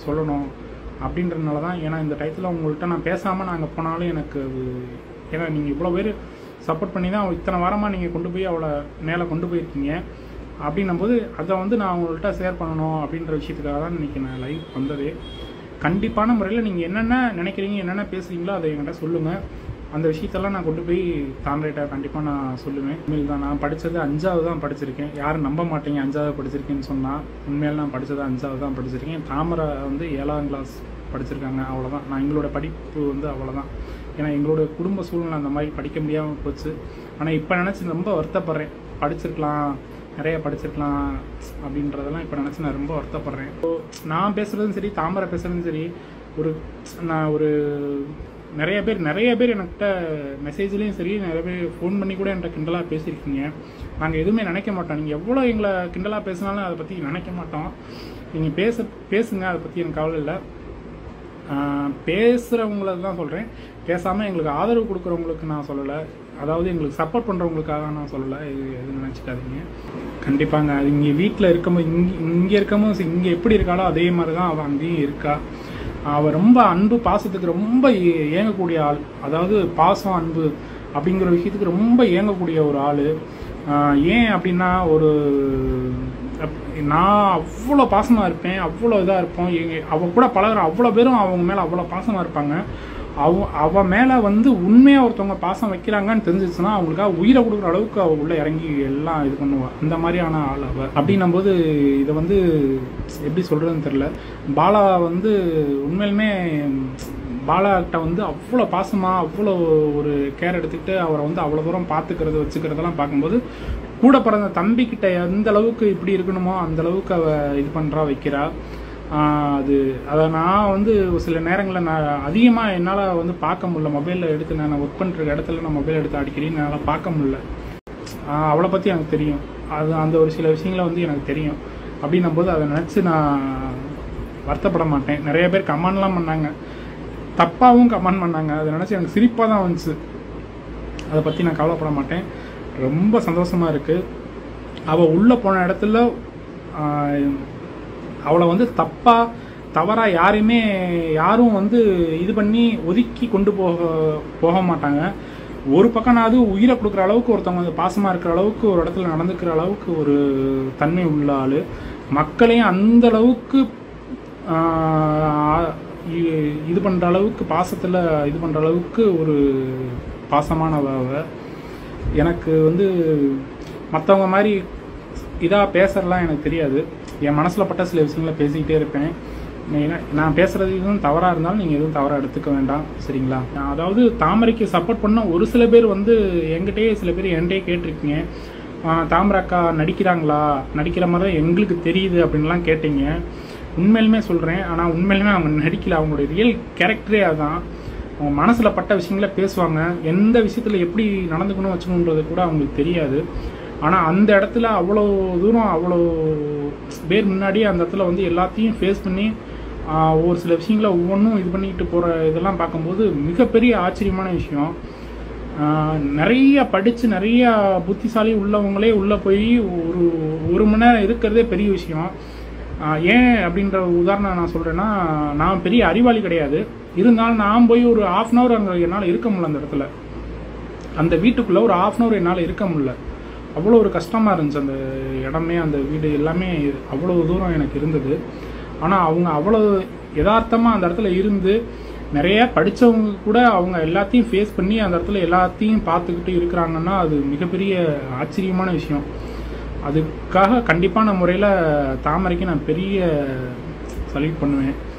சொல்லணும் அப்படின்றதுனால தான் ஏன்னா இந்த டயத்தில் உங்கள்கிட்ட நான் பேசாமல் நான் அங்கே போனாலும் எனக்கு அது ஏன்னா நீங்கள் இவ்வளோ பேர் சப்போர்ட் பண்ணி தான் இத்தனை வாரமாக நீங்கள் கொண்டு போய் அவளை மேலே கொண்டு போயிருக்கீங்க அப்படின்னும் போது அதை வந்து நான் உங்கள்கிட்ட ஷேர் பண்ணணும் அப்படின்ற விஷயத்துக்காக தான் இன்றைக்கி நான் லைவ் வந்ததே கண்டிப்பான முறையில் நீங்கள் என்னென்ன நினைக்கிறீங்க என்னென்ன பேசுகிறீங்களோ அதை என்கிட்ட சொல்லுங்கள் அந்த விஷயத்தெல்லாம் நான் கொண்டு போய் தாண்டேட்டா கண்டிப்பாக நான் சொல்லுவேன் உண்மையில் தான் நான் படித்தது அஞ்சாவது தான் படிச்சிருக்கேன் யாரும் நம்ப மாட்டீங்க அஞ்சாவது படிச்சிருக்கேன்னு சொன்னால் உண்மையில நான் படித்தது அஞ்சாவது தான் படிச்சிருக்கேன் தாமரை வந்து ஏழாம் கிளாஸ் படிச்சிருக்காங்க அவ்வளோதான் நான் எங்களோட படிப்பு வந்து அவ்வளோதான் ஏன்னா எங்களோட குடும்ப சூழ்நிலை அந்த மாதிரி படிக்க முடியாமல் போச்சு ஆனால் இப்போ நினச்சி ரொம்ப வருத்தப்படுறேன் படிச்சிருக்கலாம் நிறைய படிச்சிருக்கலாம் அப்படின்றதெல்லாம் இப்போ நினச்சி நான் ரொம்ப வருத்தப்படுறேன் ஸோ நான் பேசுகிறதும் சரி தாமரை பேசுகிறதும் சரி ஒரு நான் ஒரு நிறைய பேர் நிறைய பேர் என்கிட்ட மெசேஜ்லேயும் சரி நிறைய பேர் ஃபோன் பண்ணி கூட என்கிட்ட கிண்டலாக பேசியிருக்கீங்க நாங்கள் எதுவுமே நினைக்க மாட்டோம் நீங்கள் எவ்வளோ எங்களை கிண்டலாக பேசினாலும் அதை பற்றி நினைக்க மாட்டோம் நீங்கள் பேச பேசுங்க அதை பற்றி எனக்கு கவலை இல்லை பேசுகிறவங்கள தான் சொல்கிறேன் பேசாமல் எங்களுக்கு ஆதரவு கொடுக்குறவங்களுக்கு நான் சொல்லலை அதாவது எங்களுக்கு சப்போர்ட் பண்ணுறவங்களுக்காக நான் சொல்லலை இது எதுவும் நினச்சிக்காதீங்க கண்டிப்பாங்க அது இங்கே வீட்டில் இருக்கும்போது இங்கே இங்கே இருக்கும்போது இங்கே எப்படி இருக்காளோ அதே மாதிரி தான் அவள் அங்கேயும் இருக்கா அவள் ரொம்ப அன்பு பாசத்துக்கு ரொம்ப ஏ- ஏங்கக்கூடிய ஆள் அதாவது பாசம் அன்பு அப்படிங்கிற விஷயத்துக்கு ரொம்ப ஏங்கக்கூடிய ஒரு ஆள் ஏன் அப்படின்னா ஒரு அப்- நான் அவ்வளோ பாசமாக இருப்பேன் அவ்வளோ இதாக இருப்போம் எங்க- அவ கூட பழகுற அவ்வளோ பேரும் அவங்க மேலே அவ்வளோ பாசமாக இருப்பாங்க அவ அவ மேலே வந்து உண்மையாக ஒருத்தவங்க பாசம் வைக்கிறாங்கன்னு தெரிஞ்சிச்சுன்னா அவங்களுக்காக உயிரை கொடுக்குற அளவுக்கு அவ உள்ள இறங்கி எல்லாம் இது பண்ணுவா அந்த மாதிரியான ஆள் அவ அப்படின்னும் போது இதை வந்து எப்படி சொல்கிறதுன்னு தெரில பாலா வந்து உண்மையிலுமே பாலாக்கிட்ட வந்து அவ்வளோ பாசமாக அவ்வளோ ஒரு கேர் எடுத்துக்கிட்டு அவரை வந்து அவ்வளோ தூரம் பார்த்துக்கிறது வச்சுக்கிறதெல்லாம் பார்க்கும்போது கூட பிறந்த தம்பிக்கிட்ட எந்த அளவுக்கு இப்படி இருக்கணுமோ அந்த அளவுக்கு அவ இது பண்ணுறா வைக்கிறா ஆஹ் அது அதை நான் வந்து ஒரு சில நேரங்களில் நான் அதிகமாக என்னால் வந்து பார்க்க முடியல மொபைலில் எடுத்து நான் ஒர்க் பண்ணுற இடத்துல நான் மொபைல் எடுத்து அடிக்கடி என்னால் பார்க்க முடியல ஆஹ் அவளை பற்றி எனக்கு தெரியும் அது அந்த ஒரு சில விஷயங்களை வந்து எனக்கு தெரியும் அப்படின்னும் போது அதை நினச்சி நான் வருத்தப்பட மாட்டேன் நிறைய பேர் கமெண்ட்லாம் பண்ணாங்க தப்பாகவும் கமெண்ட் பண்ணாங்க அதை நினச்சி எனக்கு சிரிப்பாக தான் வந்துச்சு அதை பற்றி நான் கவலைப்பட மாட்டேன் ரொம்ப சந்தோஷமாக இருக்குது அவள் உள்ளே போன இடத்துல ஆஹ், அவளை வந்து தப்பாக தவறாக யாரையுமே யாரும் வந்து இது பண்ணி ஒதுக்கி கொண்டு போக போக மாட்டாங்க ஒரு பக்கம்னாவது உயிரை கொடுக்குற அளவுக்கு ஒருத்தவங்க வந்து பாசமாக இருக்கிற அளவுக்கு ஒரு இடத்துல நடந்துக்கிற அளவுக்கு ஒரு தன்மை உள்ள ஆள் மக்களையும் அந்த அளவுக்கு ஆஹ், இ- இது பண்ணுற அளவுக்கு பாசத்தில் இது பண்ணுற அளவுக்கு ஒரு பாசமானவ அவ எனக்கு வந்து மற்றவங்க மாதிரி இதாக பேசுறதுலாம் எனக்கு தெரியாது என் மனசில் பட்ட சில விஷயங்களை பேசிக்கிட்டே இருப்பேன் மெயினா நான் பேசுறது எதுவும் தவறாக இருந்தாலும் நீங்கள் எதுவும் தவறாக எடுத்துக்க வேண்டாம் சரிங்களா நான் அதாவது தாமரைக்கு சப்போர்ட் பண்ண ஒரு சில பேர் வந்து என்கிட்டயே சில பேர் என்கிட்டயே கேட்டிருக்கீங்க ஆஹ் தாமரை அக்கா நடிக்கிறாங்களா நடிக்கிற மாதிரி தான் எங்களுக்கு தெரியுது அப்படின்லாம் கேட்டீங்க உண்மையிலுமே சொல்கிறேன் ஆனால் உண்மையிலுமே அவங்க நடிக்கல அவங்களுடைய ரியல் கேரக்டரே அதுதான் அவங்க மனசில் பட்ட விஷயங்கள பேசுவாங்க எந்த விஷயத்தில் எப்படி நடந்துக்கணும் வச்சுக்கணுன்றது கூட அவங்களுக்கு தெரியாது ஆனால் அந்த இடத்துல அவ்வளோ தூரம் அவ்வளோ பேர் முன்னாடியே அந்த இடத்துல வந்து எல்லாத்தையும் ஃபேஸ் பண்ணி ஆஹ், ஒரு சில விஷயங்களை ஒவ்வொன்றும் இது பண்ணிக்கிட்டு போகிற இதெல்லாம் பார்க்கும்போது மிகப்பெரிய ஆச்சரியமான விஷயம் ஆஹ், நிறைய படித்து நிறைய புத்திசாலி உள்ளவங்களே உள்ளே போய் ஒரு ஒரு மணி நேரம் இருக்கிறதே பெரிய விஷயம் ஆஹ், ஏன் அப்படின்ற உதாரணம் நான் சொல்கிறேன்னா நான் பெரிய அறிவாளி கிடையாது இருந்தாலும் நான் போய் ஒரு ஆஃப் அன் ஹவர் அங்கே என்னால் இருக்க முடியல அந்த இடத்துல அந்த வீட்டுக்குள்ளே ஒரு ஆஃப் அன் ஹவர் என்னால் இருக்க முடியல அவ்வளோ ஒரு கஷ்டமாக இருந்துச்சு அந்த இடமே அந்த வீடு எல்லாமே அவ்வளோ தூரம் எனக்கு இருந்தது ஆனால் அவங்க அவ்வளோ யதார்த்தமாக அந்த இடத்துல இருந்து நிறைய படித்தவங்க கூட அவங்க எல்லாத்தையும் ஃபேஸ் பண்ணி அந்த இடத்துல எல்லாத்தையும் பார்த்துக்கிட்டு இருக்கிறாங்கன்னா அது மிகப்பெரிய ஆச்சரியமான விஷயம் அதுக்காக கண்டிப்பான முறையில் தாமரைக்கு நான் பெரிய சல்யூட் பண்ணுவேன்